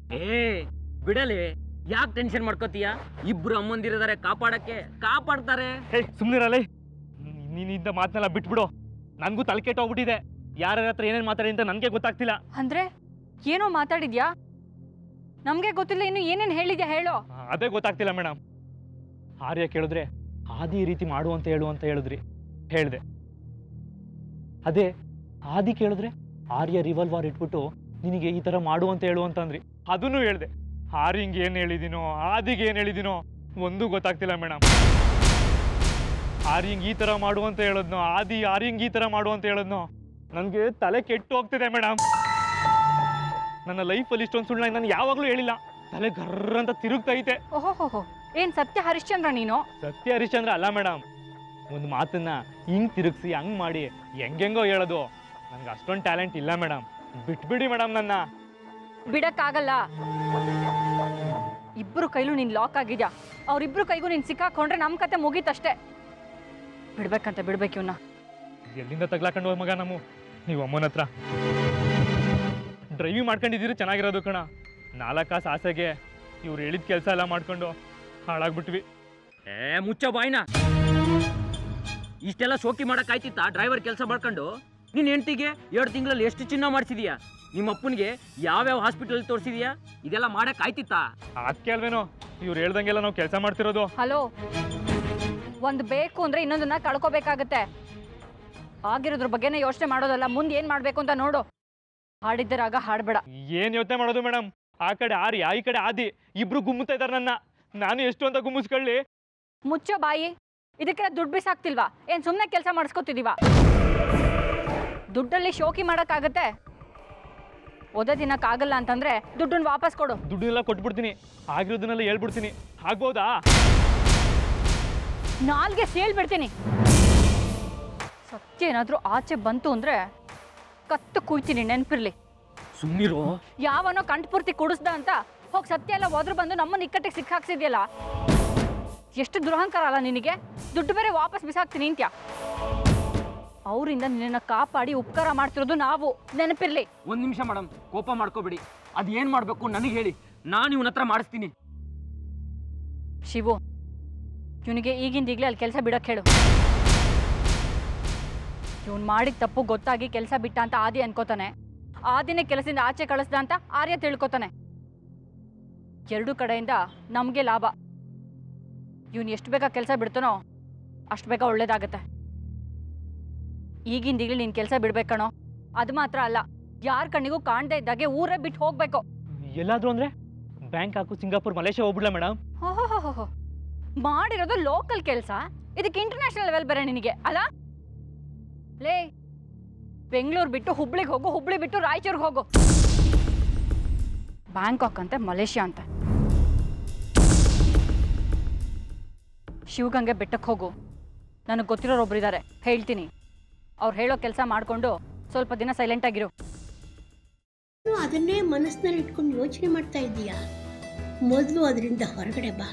ಏ ಬಿಡಲಿ ಯಾಕೆ ಟೆನ್ಷನ್ ಮಾಡ್ಕೋತೀಯ ಇಬ್ರು ಅಮ್ಮಂದಿರಿದಾರೆ ಕಾಪಾಡಕ್ಕೆ ಕಾಪಾಡ್ತಾರೆ ಹೇ ಸುಮ್ಮನಿರಲ್ಲ ನೀನು ಇದ್ದ ಮಾತನ್ನೆಲ್ಲ ಬಿಟ್ಬಿಡು ನನಗೂ ತಲೆ ಕೆಟ್ಟೋಗ್ಬಿಟ್ಟಿದೆ ಯಾರ ಹತ್ರ ಏನೇನು ಮಾತಾಡಿ ಅಂತ ನನಗೆ ಗೊತ್ತಾಗ್ತಿಲ್ಲ ಅಂದ್ರೆ ಏನೋ ಮಾತಾಡಿದ್ಯಾ ನಮ್ಗೆ ಗೊತ್ತಿಲ್ಲ ಇನ್ನು ಏನೇನ್ ಹೇಳಿದ್ಯಾ ಹೇಳೋ ಆ, ಅದೇ ಗೊತ್ತಾಗ್ತಿಲ್ಲ ಮೇಡಮ್ ಆರ್ಯ ಕೇಳಿದ್ರೆ ಆದಿ ಈ ರೀತಿ ಮಾಡು ಅಂತ ಹೇಳು ಅಂತ ಹೇಳಿದ್ರಿ ಹೇಳಿದೆ ಅದೇ ಆದಿ ಕೇಳಿದ್ರೆ ಆರ್ಯ ರಿವಾಲ್ವರ್ ಇಟ್ಬಿಟ್ಟು ನಿನಗೆ ಈ ಥರ ಮಾಡು ಅಂತ ಹೇಳು ಅಂತಂದ್ರಿ ಅದನ್ನು ಹೇಳಿದೆ ಆರ್ಯಂಗೆ ಏನು ಹೇಳಿದಿನೋ ಆದಿಗೆ ಏನು ಹೇಳಿದಿನೋ ಒಂದೂ ಗೊತ್ತಾಗ್ತಿಲ್ಲ ಮೇಡಮ್ ಆರ್ಯಂಗೆ ಈ ಥರ ಮಾಡು ಅಂತ ಹೇಳೋದ್ನೋ ಆದಿ ಆರ್ಯಂಗೆ ಈ ಥರ ಮಾಡು ಅಂತ ಹೇಳೋದ್ನೋ ನನಗೆ ತಲೆ ಕೆಟ್ಟು ಹೋಗ್ತಿದೆ ಮೇಡಮ್ ನನ್ನ ಲೈಫಲ್ಲಿ ಇಷ್ಟೊಂದು ಸುಳ್ಳು ನಾನು ಯಾವಾಗಲೂ ಹೇಳಿಲ್ಲ ತಲೆ ಗರ್ರ ಅಂತ ತಿರುಗ್ತೈತೆ ಓಹೋ ಏನ್ ಸತ್ಯ ಹರಿಶ್ಚಂದ್ರ ನೀನು ಸತ್ಯ ಹರಿಶ್ಚಂದ್ರ ಅಲ್ಲ ಮೇಡಮ್ ಒಂದು ಮಾತನ್ನ ಹಿಂಗ್ ತಿರುಗಿಸಿ ಹಂಗ್ ಮಾಡಿ ಹೆಂಗೆಂಗೋ ಹೇಳೋದು ನನ್ಗೆ ಅಷ್ಟೊಂದು ಟ್ಯಾಲೆಂಟ್ ಇಲ್ಲ ಮೇಡಮ್ ಬಿಟ್ಬಿಡಿ ಮೇಡಮ್ ನನ್ನ ಬಿಡಕ್ಕಾಗಲ್ಲ ಇಬ್ರು ಕೈಲೂ ನೀನ್ ಲಾಕ್ ಆಗಿದ್ಯಾ ಅವ್ರಿಬ್ರು ಕೈಗೂ ನೀನ್ ಸಿಕ್ಕಾಕೊಂಡ್ರೆ ನಮ್ ಕತೆ ಮುಗೀತಷ್ಟೇ ಬಿಡ್ಬೇಕಂತ ಬಿಡ್ಬೇಕು ಇವ್ನ ಎಲ್ಲಿಂದ ತಗ್ಲಾಕೊಂಡು ಹೋದ್ ಮಗ ನಮ್ಮ ನೀವು ಅಮ್ಮನ ಹತ್ರ ಡ್ರೈವಿಂಗ್ ಮಾಡ್ಕೊಂಡಿದ್ದೀರಿ ಚೆನ್ನಾಗಿರೋದು ಕಣ ನಾಲ್ಕು ಕಾಸು ಆಸೆಗೆ ಇವ್ರು ಹೇಳಿದ ಕೆಲಸ ಎಲ್ಲ ಮಾಡ್ಕೊಂಡು ಹಾಳಾಗ್ಬಿಟ್ವಿ ಏ ಮುಚ್ಚ ಬಾಯ್ನ ಇಷ್ಟೆಲ್ಲ ಶೋಕಿ ಮಾಡಕ್ ಆಯ್ತಿತ್ತಾ ಡ್ರೈವರ್ ಕೆಲಸ ಮಾಡ್ಕೊಂಡು ನಿನ್ ಹೆಂಡತಿಗೆ ಎರಡು ತಿಂಗಳಲ್ಲಿ ಎಷ್ಟು ಚಿನ್ನ ಮಾಡಿಸಿದೀಯಾ ನಿಮ್ಮ ಅಪ್ಪನಿಗೆ ಯಾವ್ಯಾವ ಹಾಸ್ಪಿಟಲ್ ತೋರಿಸಿದ್ಯಾ ಇದೆಲ್ಲ ಮಾಡಕ್ ಆಯ್ತಿತ್ತಾ ಅದಕ್ಕೆ ಅಲ್ವೇನೋ ಇವ್ರು ಹೇಳ್ದಂಗೆಲ್ಲ ನಾವು ಕೆಲಸ ಮಾಡ್ತಿರೋದು ಹಲೋ ಒಂದ್ ಬೇಕು ಅಂದ್ರೆ ಇನ್ನೊಂದನ್ನ ಕಳ್ಕೊಬೇಕಾಗತ್ತೆ ಆಗಿರೋದ್ರ ಬಗ್ಗೆನೇ ಯೋಚನೆ ಮಾಡೋದಲ್ಲ ಮುಂದೆ ಏನ್ ಮಾಡ್ಬೇಕು ಅಂತ ನೋಡು ಹಾಡಿದ್ದರಾಗ ಹಾಡ್ಬೇಡ ಏನ್ ಯೋಚನೆ ಮಾಡೋದು ಮೇಡಮ್ ಆ ಕಡೆ ಆರ್ಯ ಈ ಕಡೆ ಆದಿ ಇಬ್ರು ಗುಮ್ಮುತ್ತಾ ಇದಾರೆ ನನ್ನ ನಾನು ಎಷ್ಟು ಅಂತ ಗುಮ್ಮಿಸ್ಕೊಳ್ಳಿ ಮುಚ್ಚೋ ಬಾಯಿ ಇದಕ್ಕೆಲ್ಲ ದುಡ್ಡು ಬಿಸಾಕ್ತಿಲ್ವಾ ಏನ್ ಸುಮ್ಮನೆ ಕೆಲಸ ಮಾಡಿಸ್ಕೊತಿದೀವ ದುಡ್ಡಲ್ಲಿ ಶೋಕಿ ಮಾಡಕ್ಕಾಗತ್ತೆ ಓದೋ ದಿನಕ್ಕಾಗಲ್ಲ ಅಂತಂದ್ರೆ ದುಡ್ಡನ್ನ ವಾಪಸ್ ಕೊಡು ದುಡ್ಡನ್ನೆಲ್ಲ ಕೊಟ್ಬಿಡ್ತೀನಿ ಆಗಿರೋದನ್ನೆಲ್ಲ ಹೇಳ್ಬಿಡ್ತೀನಿ ಆಗ್ಬೋದಾ ನಾಲ್ಗೆ ಸೇಳ್ಬಿಡ್ತೀನಿ ಸತ್ಯ ಏನಾದ್ರೂ ಆಚೆ ಬಂತು ಅಂದ್ರೆ ಕತ್ತು ಕುಯ್ತೀನಿ ನೆನ್ಪಿರ್ಲಿ ಸುಮ್ನಿರು ಯಾವನೋ ಕಂಠಪೂರ್ತಿ ಕುಡಿಸ್ದ ಅಂತ ಹೋಗಿ ಸತ್ಯ ಎಲ್ಲ ಹೋದ್ರು ಬಂದು ನಮ್ಮನ್ನ ಇಕ್ಕಟ್ಟಿಗೆ ಸಿಕ್ಕಾಕ್ಸಿದ್ಯಲ್ಲ ಎಷ್ಟು ದುರಹಂಕಾರ ಅಲ್ಲ ನಿನಗೆ ದುಡ್ಡು ಬೇರೆ ವಾಪಸ್ ಬಿಸಾಕ್ತೀನಿ ಅಂತ್ಯ ಅವರಿಂದ ನಿನ್ನ ಕಾಪಾಡಿ ಉಪಕಾರ ಮಾಡ್ತಿರೋದು ನಾವು ನೆನಪಿರ್ಲಿ ಒಂದ್ ನಿಮಿಷ ಮೇಡಮ್ ಕೋಪ ಮಾಡ್ಕೋಬೇಡಿ ಅದ್ ಏನ್ ಮಾಡ್ಬೇಕು ನನಗೆ ಹೇಳಿ ನಾನು ಇವನ ಹತ್ರ ಮಾಡಿಸ್ತೀನಿ ಶಿವು ಇವನಿಗೆ ಈಗಿಂದ ಈಗಲೇ ಅಲ್ಲಿ ಕೆಲಸ ಬಿಡಕ್ಕೆ ಹೇಳು ಇವನು ಮಾಡಿದ ತಪ್ಪು ಗೊತ್ತಾಗಿ ಕೆಲಸ ಬಿಟ್ಟ ಅಂತ ಆದಿ ಅನ್ಕೋತಾನೆ ಆದಿನೇ ಕೆಲಸದಿಂದ ಆಚೆ ಕಳಿಸ್ದ ಅಂತ ಆರ್ಯ ತಿಳ್ಕೊತಾನೆ ಎರಡು ಕಡೆಯಿಂದ ನಮಗೆ ಲಾಭ ಇವನು ಎಷ್ಟು ಬೇಗ ಕೆಲಸ ಬಿಡ್ತಾನೋ ಅಷ್ಟು ಬೇಗ ಒಳ್ಳೇದಾಗತ್ತೆ ಈಗಿಂದ ಈಗಲೇ ನೀನು ಕೆಲಸ ಬಿಡ್ಬೇಕಣೋ ಅದು ಮಾತ್ರ ಅಲ್ಲ ಯಾರ ಕಣ್ಣಿಗೂ ಕಾಣದೇ ಇದ್ದಾಗೆ ಊರೇ ಬಿಟ್ಟು ಹೋಗ್ಬೇಕು ಎಲ್ಲಾದ್ರೂ ಅಂದ್ರೆ ಬ್ಯಾಂಕ್ ಹಾಕು ಸಿಂಗಾಪುರ್ ಮಲೇಷ್ಯಾ ಹೋಗ್ಬಿಡ್ಲಾ ಮೇಡಮ್ ಓಹೋಹೋಹೋ. ಮಾಡಿರೋದು ಲೋಕಲ್ ಕೆಲಸ ಇದಕ್ಕೆ ಇಂಟರ್ನ್ಯಾಷನಲ್ ಲೆವೆಲ್ ಬೇರೆ ನಿನಗೆ ಅಲ್ಲ ಲೇ ಬೆಂಗಳೂರು ಬಿಟ್ಟು ಹುಬ್ಳಿಗೆ ಹೋಗು ಹುಬ್ಳಿ ಬಿಟ್ಟು ರಾಯಚೂರಿಗೆ ಹೋಗು ಬ್ಯಾಂಕಾಕ್ ಅಂತೆ ಮಲೇಷ್ಯಾ ಅಂತೆ ಶಿವಗಂಗೆ ಬೆಟ್ಟಕ್ಕೆ ಹೋಗು ನನಗೆ ಗೊತ್ತಿರೋರು ಒಬ್ರಿದ್ದಾರೆ ಹೇಳ್ತೀನಿ ಅವ್ರು ಹೇಳೋ ಕೆಲಸ ಮಾಡಿಕೊಂಡು ಸ್ವಲ್ಪ ದಿನ ಸೈಲೆಂಟ್ ಆಗಿರು ನೀನು ಅದನ್ನೇ ಮನಸ್ಸಿನಲ್ಲಿ ಇಟ್ಕೊಂಡು ಯೋಚನೆ ಮಾಡ್ತಾ ಇದ್ದೀಯಾ ಮೊದಲು ಅದರಿಂದ ಹೊರಗಡೆ ಬಾ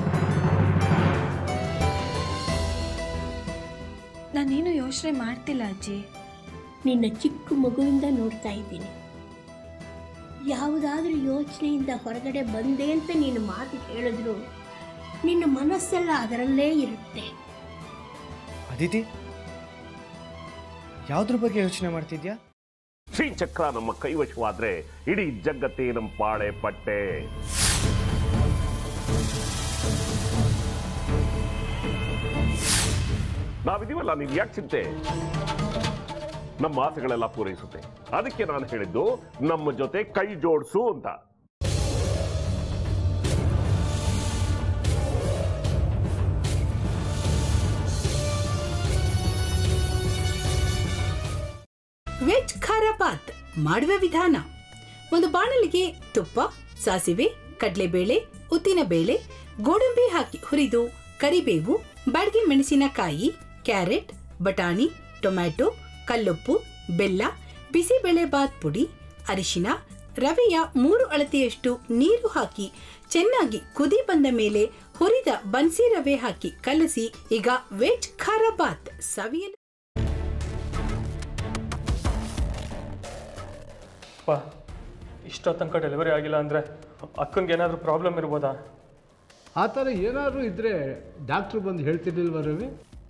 ನಾನೇನು ಯೋಚನೆ ಮಾಡ್ತಿಲ್ಲ ಅಜ್ಜಿ ನಿನ್ನ ಚಿಕ್ಕ ಮಗುವಿಂದ ನೋಡ್ತಾ ಇದ್ದೀನಿ ಯಾವುದಾದ್ರೂ ಯೋಚನೆಯಿಂದ ಹೊರಗಡೆ ಬಂದೆ ಅಂತ ನೀನು ಮಾತು ಹೇಳಿದ್ರು ನಿನ್ನ ಮನಸ್ಸೆಲ್ಲ ಅದರಲ್ಲೇ ಇರುತ್ತೆ ಅದಿತಿ ಯಾವ್ದ್ರ ಬಗ್ಗೆ ಯೋಚನೆ ಮಾಡ್ತಿದ್ಯಾ ಶ್ರೀಚಕ್ರ ನಮ್ಮ ಕೈವಶವಾದ್ರೆ ಇಡೀ ಜಗತ್ತೇ ನಮ್ಮ ಪಾಳೆ ಪಟ್ಟೆ ನಾವಿದೀವಲ್ಲ ನೀನ್ ಯಾಕೆ ಚಿಂತೆ ನಮ್ಮ ಆಸೆಗಳೆಲ್ಲ ಪೂರೈಸುತ್ತೆ ಅದಕ್ಕೆ ನಾನು ಹೇಳಿದ್ದು ನಮ್ಮ ಜೊತೆ ಕೈ ಜೋಡಿಸು ಅಂತ ವೆಜ್ ಖಾರ ಬಾತ್ ಮಾಡುವ ವಿಧಾನ ಒಂದು ಬಾಣಲಿಗೆ ತುಪ್ಪ ಸಾಸಿವೆ ಕಡಲೆಬೇಳೆ ಉದ್ದಿನಬೇಳೆ ಗೋಡಂಬಿ ಹಾಕಿ ಹುರಿದು ಕರಿಬೇವು ಬಾಡಿಗೆ ಮೆಣಸಿನಕಾಯಿ ಕ್ಯಾರೆಟ್ ಬಟಾಣಿ ಟೊಮ್ಯಾಟೊ ಕಲ್ಲುಪ್ಪು ಬೆಲ್ಲ ಬಿಸಿಬೇಳೆ ಬಾತ್ ಪುಡಿ ಅರಿಶಿನ ರವೆಯ ಮೂರು ಅಳತೆಯಷ್ಟು ನೀರು ಹಾಕಿ ಚೆನ್ನಾಗಿ ಕುದಿ ಬಂದ ಮೇಲೆ ಹುರಿದ ಬನ್ಸಿ ರವೆ ಹಾಕಿ ಕಲಸಿ ಈಗ ವೆಜ್ ಖಾರ ಬಾತ್ ಸವಿಯಲು ಅಪ್ಪ ಇಷ್ಟೋ ತನಕ ಡೆಲಿವರಿ ಆಗಿಲ್ಲ ಅಂದರೆ ಅಕ್ಕನಿಗೆ ಏನಾದರೂ ಪ್ರಾಬ್ಲಮ್ ಇರ್ಬೋದಾ ಆ ಥರ ಏನಾದರೂ ಇದ್ದರೆ ಡಾಕ್ಟ್ರು ಬಂದು ಹೇಳ್ತಿರ್ಲಿಲ್ವ ರವಿ